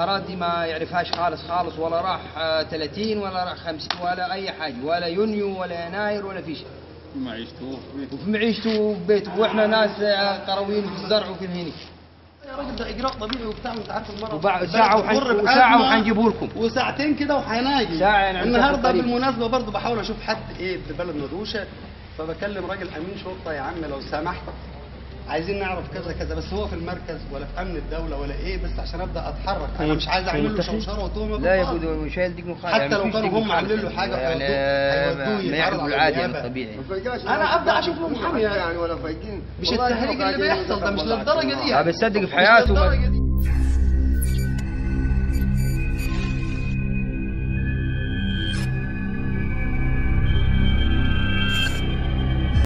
المظاهرات دي ما يعرفهاش خالص خالص ولا راح آه، 30 ولا راح 50 ولا اي حاجه ولا يونيو ولا يناير ولا في شيء معيشته وفي معيشته وفي بيته واحنا ناس آه، قرويين في الزرع وفي الهني يا راجل ده اجراء طبيعي وبتاع وانت عارف المرض وبعد البلد ساعة بتمر وحن- بأزمة وساعة وحنجيبه لكم. وساعتين كده وهناجي ساعة يعني عن النهارده مسافة قريبة. بالمناسبه برضه بحاول اشوف حد ايه في بلد مدوشه فبكلم راجل امين شرطه يا عم لو سمحت عايزين نعرف كذا كذا بس هو في المركز ولا في امن الدوله ولا ايه بس عشان ابدا اتحرك انا مش عايز اعمل له متفق. شوشره وتهمه لا يا بالباطل. ابو مش هيديك مخالفه حتى لو كانوا هم عاملين له حاجة يعني هيودوه- هيودوه ما يتعرض يعرفوا على العادي يعني النيابة. الطبيعي أنا أبدأ أشوف له محامي. يعني ولا فايقين مش والله التهريج اللي إحنا بيحصل ده مش والله للدرجه دي لا، بس صدق في مش حياته ما- للدرجة دي.